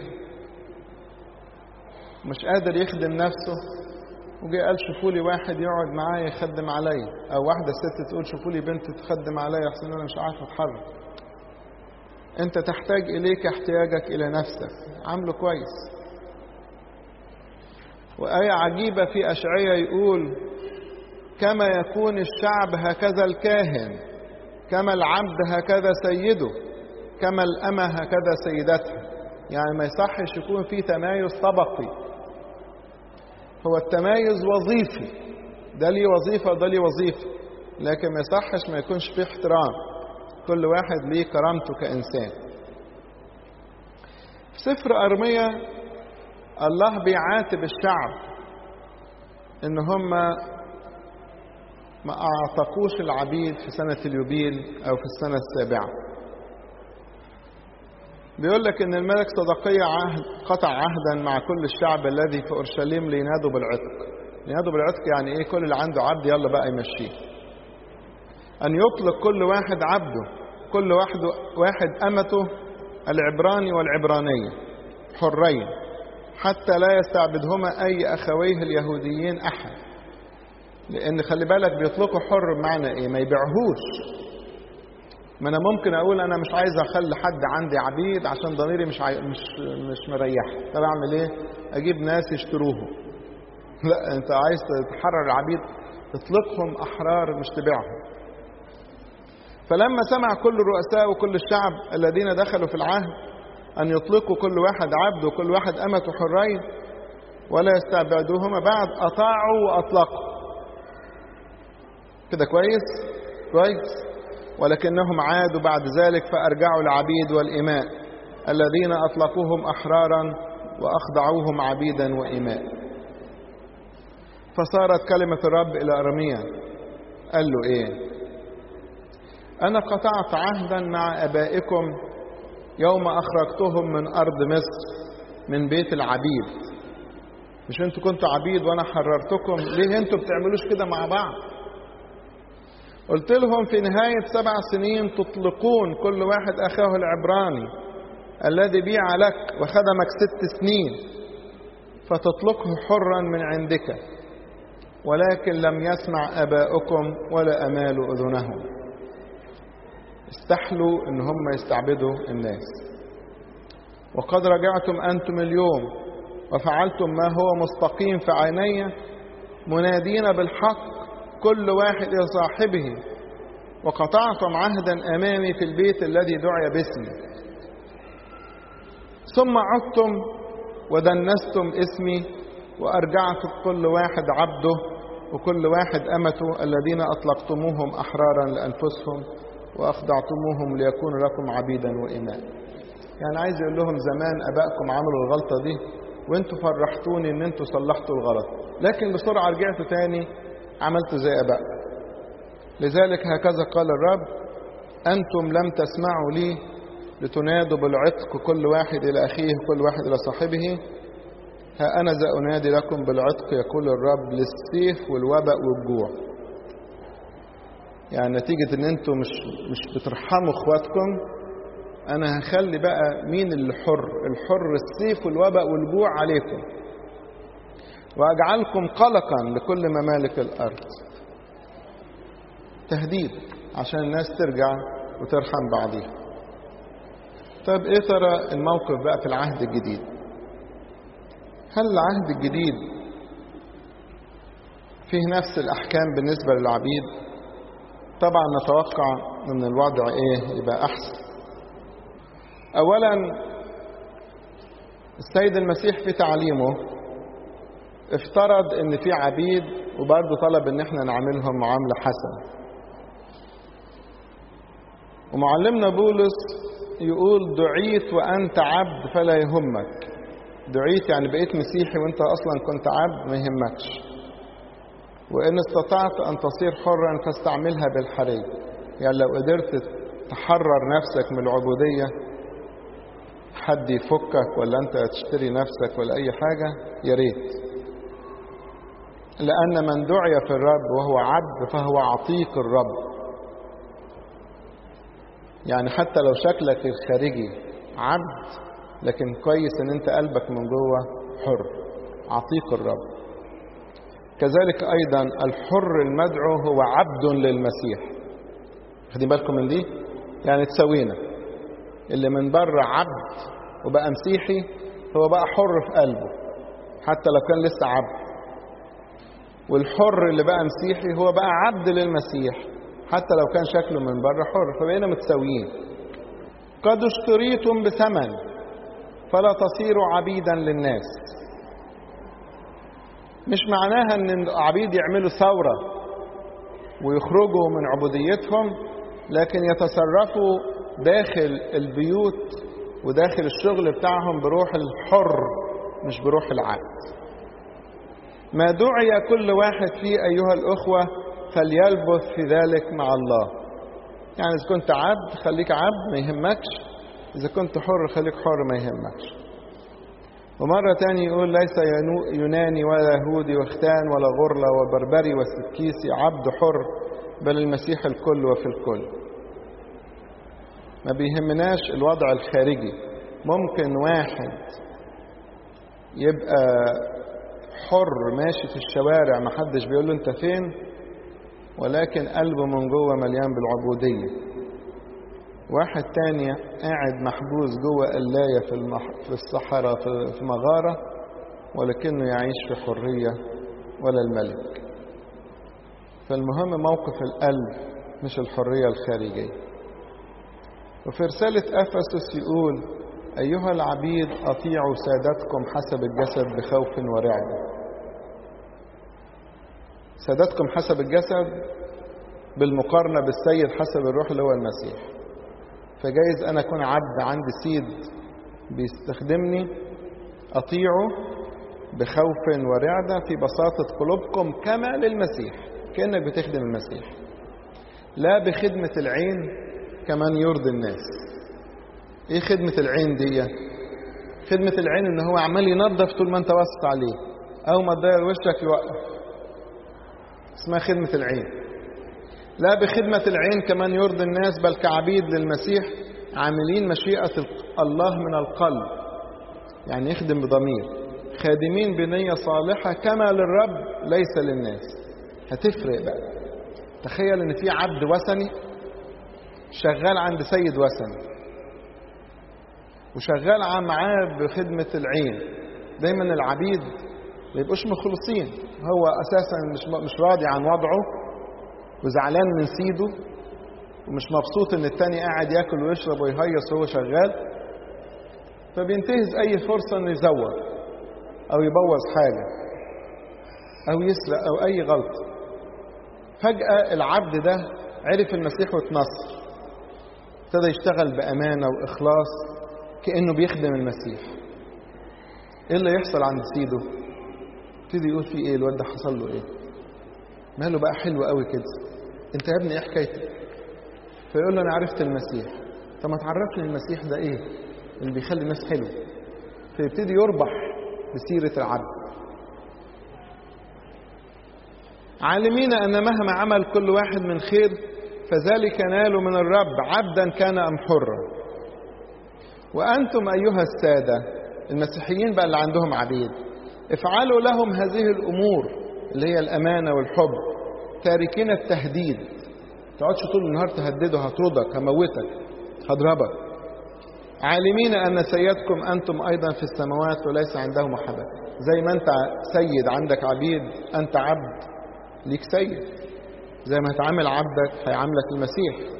مش قادر يخدم نفسه وجي قال شوفوا لي واحد يقعد معايا يخدم عليا او واحده ست تقول شوفوا لي بنت تخدم عليا احسن انا مش عارف اتحرك انت تحتاج اليك احتياجك الى نفسك عامله كويس وآية عجيبة في أشعية يقول كما يكون الشعب هكذا الكاهن كما العبد هكذا سيده كما الأمة هكذا سيدتها يعني ما يصحش يكون في تمايز طبقي هو التمايز وظيفي ده ليه وظيفة وده ليه وظيفة لكن ما يصحش ما يكونش فيه احترام كل واحد ليه كرامته كإنسان في سفر أرمية الله بيعاتب الشعب ان هم ما اعتقوش العبيد في سنة اليوبيل او في السنة السابعة بيقول لك ان الملك صدقية عهد قطع عهدا مع كل الشعب الذي في اورشليم لينادوا بالعتق ينادوا بالعتق يعني ايه كل اللي عنده عبد يلا بقى يمشيه ان يطلق كل واحد عبده كل واحد واحد امته العبراني والعبرانيه حرين حتى لا يستعبدهما اي اخويه اليهوديين احد لان خلي بالك بيطلقوا حر بمعنى ايه ما يبيعهوش ما انا ممكن اقول انا مش عايز اخلي حد عندي عبيد عشان ضميري مش عاي... مش مش مريح طب اعمل ايه اجيب ناس يشتروهم لا انت عايز تحرر العبيد تطلقهم احرار مش تبيعهم فلما سمع كل الرؤساء وكل الشعب الذين دخلوا في العهد ان يطلقوا كل واحد عبد وكل واحد امة حرين ولا يستعبدوهما بعد اطاعوا واطلقوا كده كويس كويس ولكنهم عادوا بعد ذلك فارجعوا العبيد والاماء الذين اطلقوهم احرارا واخضعوهم عبيدا واماء فصارت كلمة الرب إلى أرميا قال له إيه أنا قطعت عهدا مع أبائكم يوم أخرجتهم من أرض مصر من بيت العبيد مش انتوا كنتوا عبيد وانا حررتكم ليه انتوا بتعملوش كده مع بعض قلت لهم في نهاية سبع سنين تطلقون كل واحد أخاه العبراني الذي بيع لك وخدمك ست سنين فتطلقه حرا من عندك ولكن لم يسمع اباؤكم ولا امالوا اذنهم استحلوا ان هم يستعبدوا الناس وقد رجعتم انتم اليوم وفعلتم ما هو مستقيم في عيني منادين بالحق كل واحد الى صاحبه وقطعتم عهدا امامي في البيت الذي دعي باسمي ثم عدتم ودنستم اسمي وارجعت كل واحد عبده وكل واحد أمته الذين أطلقتموهم أحرارا لأنفسهم وأخضعتموهم ليكونوا لكم عبيدا وإماء يعني عايز يقول لهم زمان أبائكم عملوا الغلطة دي وانتوا فرحتوني ان انتوا صلحتوا الغلط لكن بسرعة رجعتوا تاني عملتوا زي أبائكم لذلك هكذا قال الرب أنتم لم تسمعوا لي لتنادوا بالعتق كل واحد إلى أخيه كل واحد إلى صاحبه ها أنا ذا أنادي لكم بالعتق يقول الرب للسيف والوباء والجوع يعني نتيجة ان انتوا مش مش بترحموا اخواتكم انا هخلي بقى مين اللي حر الحر السيف والوباء والجوع عليكم واجعلكم قلقا لكل ممالك الارض تهديد عشان الناس ترجع وترحم بعضيها طب ايه ترى الموقف بقى في العهد الجديد هل العهد الجديد فيه نفس الأحكام بالنسبة للعبيد طبعا نتوقع ان الوضع ايه يبقى احسن اولا السيد المسيح في تعليمه افترض ان في عبيد وبرضه طلب ان احنا نعاملهم معاملة حسنة ومعلمنا بولس يقول دعيت وانت عبد فلا يهمك دعيت يعني بقيت مسيحي وانت اصلا كنت عبد ما يهمكش وان استطعت ان تصير حرا فاستعملها بالحري يعني لو قدرت تحرر نفسك من العبودية حد يفكك ولا انت تشتري نفسك ولا اي حاجة يا ريت لان من دعي في الرب وهو عبد فهو عتيق الرب يعني حتى لو شكلك الخارجي عبد لكن كويس ان انت قلبك من جوه حر عتيق الرب كذلك ايضا الحر المدعو هو عبد للمسيح خدين بالكم من دي يعني تسوينا اللي من بره عبد وبقى مسيحي هو بقى حر في قلبه حتى لو كان لسه عبد والحر اللي بقى مسيحي هو بقى عبد للمسيح حتى لو كان شكله من بره حر فبقينا متساويين قد اشتريتم بثمن فلا تصيروا عبيدا للناس مش معناها ان العبيد يعملوا ثورة ويخرجوا من عبوديتهم لكن يتصرفوا داخل البيوت وداخل الشغل بتاعهم بروح الحر مش بروح العبد ما دعي كل واحد فيه أيها الأخوة فليلبث في ذلك مع الله يعني إذا كنت عبد خليك عبد ما يهمكش إذا كنت حر خليك حر ما يهمكش ومرة تاني يقول ليس يوناني ولا يهودي واختان ولا غرلة وبربري وسكيسي عبد حر بل المسيح الكل وفي الكل ما بيهمناش الوضع الخارجي ممكن واحد يبقى حر ماشي في الشوارع محدش بيقول له انت فين ولكن قلبه من جوه مليان بالعبودية واحد تاني قاعد محبوس جوه قلاية في, المح... في الصحراء في... في مغارة ولكنه يعيش في حرية ولا الملك فالمهم موقف القلب مش الحرية الخارجية وفي رسالة أفسس يقول أيها العبيد أطيعوا سادتكم حسب الجسد بخوف ورعب سادتكم حسب الجسد بالمقارنة بالسيد حسب الروح اللي هو المسيح فجايز أنا أكون عبد عندي سيد بيستخدمني أطيعه بخوف ورعدة في بساطة قلوبكم كما للمسيح كأنك بتخدم المسيح لا بخدمة العين كمان يرضي الناس ايه خدمة العين دي خدمة العين ان هو عمال ينظف طول ما انت واثق عليه او ما تضير وشك يوقف اسمها خدمة العين لا بخدمة العين كمان يرضي الناس بل كعبيد للمسيح عاملين مشيئة الله من القلب يعني يخدم بضمير خادمين بنية صالحة كما للرب ليس للناس هتفرق بقى تخيل ان في عبد وثني شغال عند سيد وثني وشغال معاه بخدمة العين دايما العبيد ما يبقوش مخلصين هو اساسا مش مش راضي عن وضعه وزعلان من سيده ومش مبسوط ان التاني قاعد ياكل ويشرب ويهيص وهو شغال فبينتهز اي فرصه انه يزور او يبوظ حاجه او يسرق او اي غلطه فجاه العبد ده عرف المسيح واتنصر ابتدى يشتغل بامانه واخلاص كانه بيخدم المسيح ايه اللي يحصل عند سيده يبتدي يقول في ايه الواد ده حصل له ايه ماله بقى حلو قوي كده انت يا ابني ايه حكايتك فيقول له انا عرفت المسيح طب ما تعرفني المسيح ده ايه اللي بيخلي الناس حلو فيبتدي يربح بسيرة العبد عالمين أن مهما عمل كل واحد من خير فذلك نال من الرب عبدا كان أم حرا وأنتم أيها السادة المسيحيين بقى اللي عندهم عبيد افعلوا لهم هذه الأمور اللي هي الأمانة والحب تاركين التهديد تقعدش طول النهار تهدده هطردك هموتك هضربك عالمين أن سيدكم أنتم أيضا في السماوات وليس عنده محبة زي ما أنت سيد عندك عبيد أنت عبد ليك سيد زي ما هتعامل عبدك هيعاملك المسيح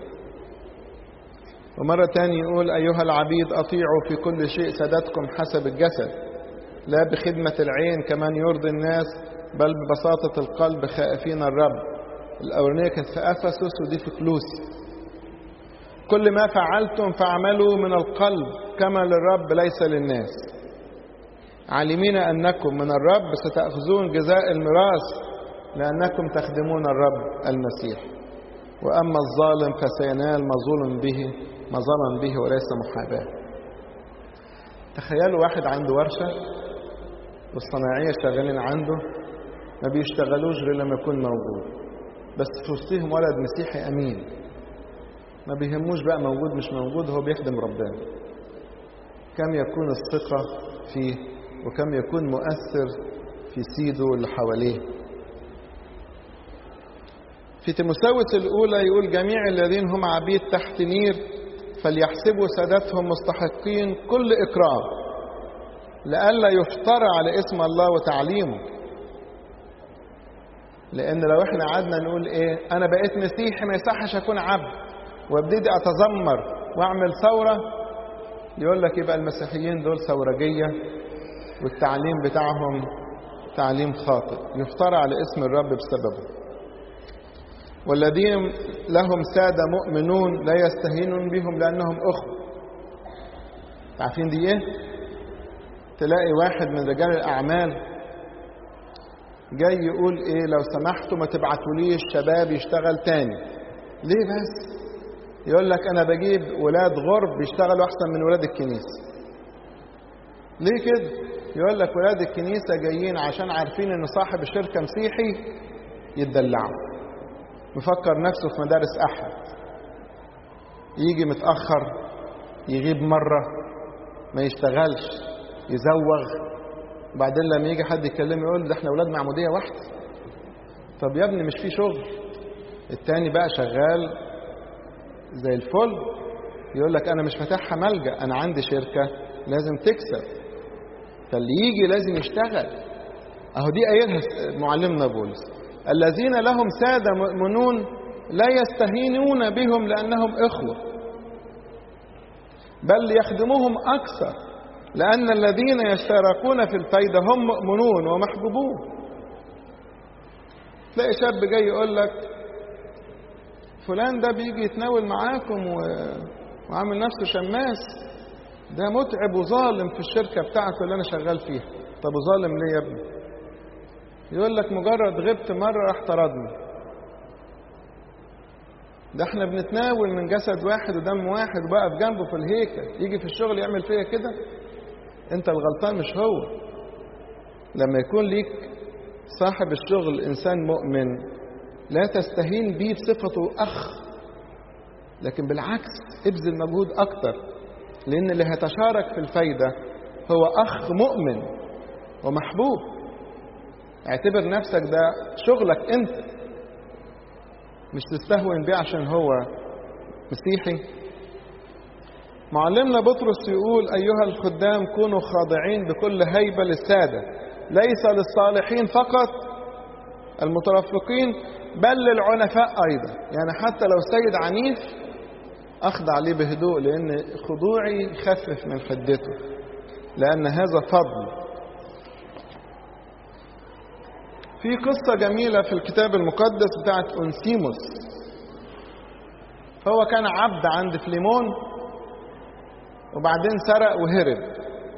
ومرة تاني يقول أيها العبيد أطيعوا في كل شيء سادتكم حسب الجسد لا بخدمة العين كمان يرضي الناس بل ببساطة القلب خائفين الرب الأولانية كانت في أفسس ودي في كلوسي كل ما فعلتم فاعملوا من القلب كما للرب ليس للناس عالمين أنكم من الرب ستأخذون جزاء الميراث لأنكم تخدمون الرب المسيح وأما الظالم فسينال ما ظلم به ما ظلم به وليس محاباة تخيلوا واحد عنده ورشة والصناعية شغالين عنده ما بيشتغلوش غير لما يكون موجود بس في وسطهم ولد مسيحي أمين ما بيهموش بقى موجود مش موجود هو بيخدم ربنا كم يكون الثقة فيه وكم يكون مؤثر في سيده اللي حواليه في تيموساوس الأولى يقول جميع الذين هم عبيد تحت نير فليحسبوا سادتهم مستحقين كل إكرام لئلا يفترى على اسم الله وتعليمه لأن لو احنا قعدنا نقول إيه أنا بقيت مسيحي ما يصحش أكون عبد وابتدي أتذمر وأعمل ثورة يقول لك يبقى المسيحيين دول ثورجية والتعليم بتاعهم تعليم خاطئ يفترى على اسم الرب بسببه والذين لهم سادة مؤمنون لا يستهينون بهم لأنهم أخوة عارفين دي إيه؟ تلاقي واحد من رجال الأعمال جاي يقول إيه لو سمحتوا ما تبعتوليش شباب يشتغل تاني ليه بس؟ يقول لك أنا بجيب ولاد غرب بيشتغلوا أحسن من ولاد الكنيسة ليه كده؟ يقول لك ولاد الكنيسة جايين عشان عارفين إن صاحب الشركة مسيحي يتدلعوا مفكر نفسه في مدارس أحد يجي متأخر يغيب مرة ما يشتغلش يزوغ وبعدين لما يجي حد يكلمه يقول ده احنا ولاد معمودية واحدة طب يا ابني مش في شغل التاني بقى شغال زي الفل يقول لك انا مش فاتحها ملجأ انا عندي شركة لازم تكسب فاللي يجي لازم يشتغل اهو دي قايلها معلمنا بولس الذين لهم سادة مؤمنون لا يستهينون بهم لأنهم إخوة بل يخدموهم أكثر لأن الذين يشتركون في الفايدة هم مؤمنون ومحبوبون تلاقي شاب جاي يقول لك فلان ده بيجي يتناول معاكم و... وعامل نفسه شماس ده متعب وظالم في الشركة بتاعته اللي أنا شغال فيها طب وظالم ليه يا ابني يقول لك مجرد غبت مرة راح طردني ده احنا بنتناول من جسد واحد ودم واحد وبقف جنبه في الهيكل يجي في الشغل يعمل فيا كده انت الغلطان مش هو لما يكون ليك صاحب الشغل انسان مؤمن لا تستهين بيه بصفته اخ لكن بالعكس ابذل مجهود اكتر لان اللي هيتشارك في الفايده هو اخ مؤمن ومحبوب اعتبر نفسك ده شغلك انت مش تستهون بيه عشان هو مسيحي معلمنا بطرس يقول أيها الخدام كونوا خاضعين بكل هيبة للسادة ليس للصالحين فقط المترفقين بل للعنفاء أيضا يعني حتى لو سيد عنيف أخضع عليه بهدوء لأن خضوعي يخفف من حدته لأن هذا فضل في قصة جميلة في الكتاب المقدس بتاعت أنسيموس هو كان عبد عند فليمون وبعدين سرق وهرب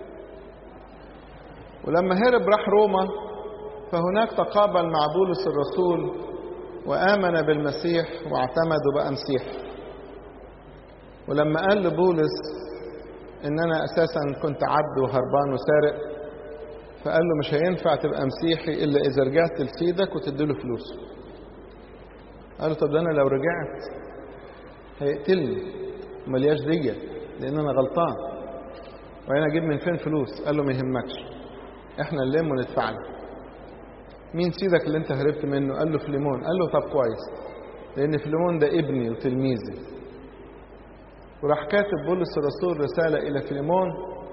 ولما هرب راح روما فهناك تقابل مع بولس الرسول وآمن بالمسيح واعتمد وبقى مسيح ولما قال لبولس إن أنا أساسا كنت عبد وهربان وسارق فقال له مش هينفع تبقى مسيحي إلا إذا رجعت لسيدك وتديله فلوس قال له طب ده أنا لو رجعت هيقتلني ملياش دية لأن أنا غلطان وأنا أجيب من فين فلوس قال له ما يهمكش إحنا نلم وندفع لك مين سيدك اللي أنت هربت منه قال له فليمون قال له طب كويس لأن فليمون ده ابني وتلميذي وراح كاتب بولس الرسول رسالة إلى فليمون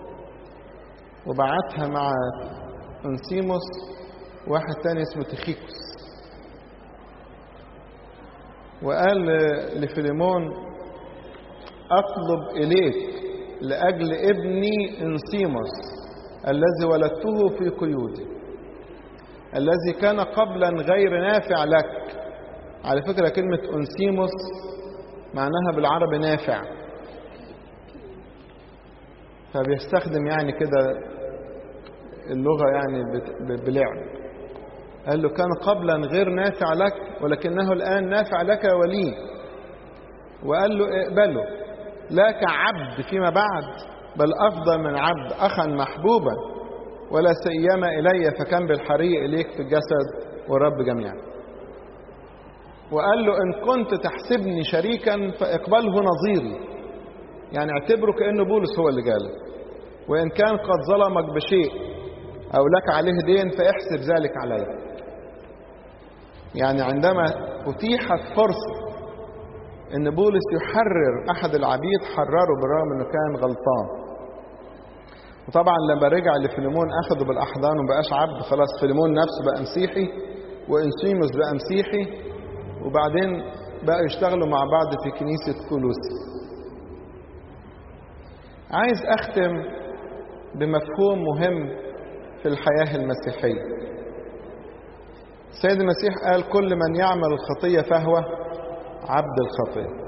وبعتها مع أنسيموس واحد تاني اسمه تخيكوس وقال لفيليمون أطلب إليك لأجل ابني أنسيموس الذي ولدته في قيودي الذي كان قبلا غير نافع لك على فكرة كلمة أنسيموس معناها بالعربي نافع فبيستخدم يعني كده اللغة يعني بلعب قال له كان قبلا غير نافع لك ولكنه الآن نافع لك ولي وقال له اقبله لا كعبد فيما بعد بل أفضل من عبد أخا محبوبا ولا سيما إلي فكان بالحري إليك في الجسد والرب جميعا وقال له إن كنت تحسبني شريكا فاقبله نظيري يعني اعتبره كأنه بولس هو اللي جالك وإن كان قد ظلمك بشيء أو لك عليه دين فاحسب ذلك عليه يعني عندما أتيحت فرصة إن بولس يحرر أحد العبيد حرره بالرغم إنه كان غلطان وطبعا لما رجع لفيليمون أخده بالأحضان ومبقاش عبد خلاص فيليمون نفسه بقى مسيحي وإنسيموس بقى مسيحي وبعدين بقى يشتغلوا مع بعض في كنيسة كولوسي عايز أختم بمفهوم مهم في الحياة المسيحية السيد المسيح قال كل من يعمل الخطية فهو عبد الخطية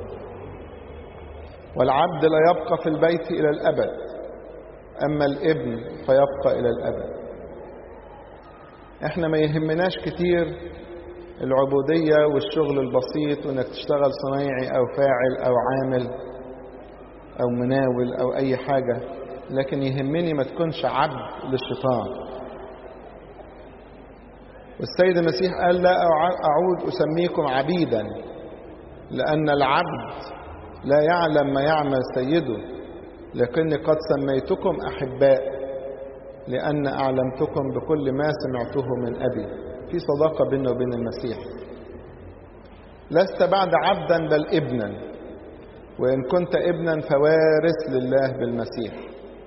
والعبد لا يبقى في البيت إلى الأبد أما الابن فيبقى إلى الأبد احنا ما يهمناش كتير العبودية والشغل البسيط وانك تشتغل صنايعي او فاعل او عامل او مناول او اي حاجة لكن يهمني ما تكونش عبد للشيطان والسيد المسيح قال لا أعود أسميكم عبيدا لأن العبد لا يعلم ما يعمل سيده لكني قد سميتكم أحباء لأن أعلمتكم بكل ما سمعته من أبي في صداقة بينه وبين المسيح لست بعد عبدا بل ابنا وإن كنت ابنا فوارث لله بالمسيح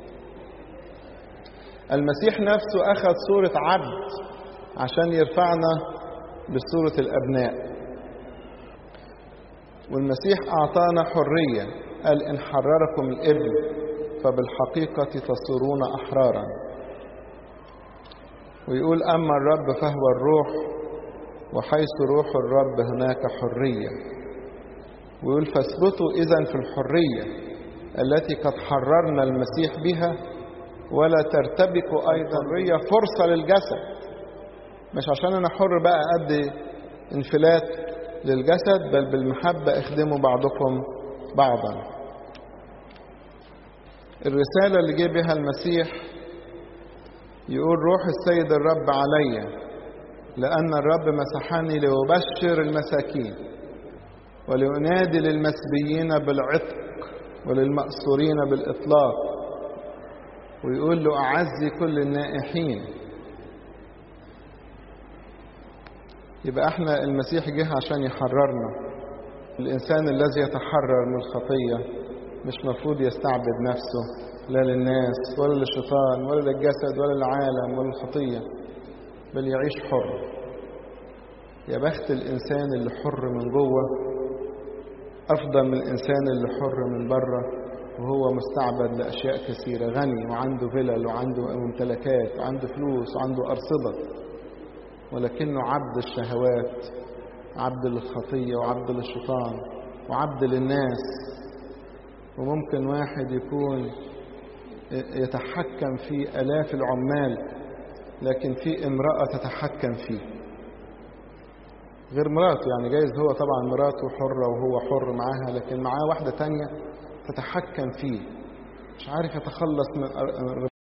المسيح نفسه أخذ صورة عبد عشان يرفعنا بصورة الأبناء والمسيح أعطانا حرية قال إن حرركم الإبن فبالحقيقة تصيرون أحرارا ويقول أما الرب فهو الروح وحيث روح الرب هناك حرية ويقول فاثبتوا إذا في الحرية التي قد حررنا المسيح بها ولا ترتبكوا أيضا حرية فرصة للجسد مش عشان أنا حر بقى أدي انفلات للجسد بل بالمحبة اخدموا بعضكم بعضا الرسالة اللي جه بها المسيح يقول روح السيد الرب علي لأن الرب مسحني لأبشر المساكين ولأنادي للمسبيين بالعتق وللمأسورين بالإطلاق ويقول له أعزي كل النائحين يبقى احنا المسيح جه عشان يحررنا الإنسان الذي يتحرر من الخطية مش مفروض يستعبد نفسه لا للناس ولا للشيطان ولا للجسد ولا للعالم ولا للخطية بل يعيش حر يا بخت الإنسان اللي حر من جوه أفضل من الإنسان اللي حر من بره وهو مستعبد لأشياء كثيرة غني وعنده فلل وعنده ممتلكات وعنده فلوس وعنده أرصدة ولكنه عبد الشهوات عبد للخطية وعبد للشيطان وعبد للناس وممكن واحد يكون يتحكم في آلاف العمال لكن في امرأة تتحكم فيه غير مراته يعني جايز هو طبعا مراته حرة وهو حر معاها لكن معاه واحدة تانية تتحكم فيه مش عارف يتخلص من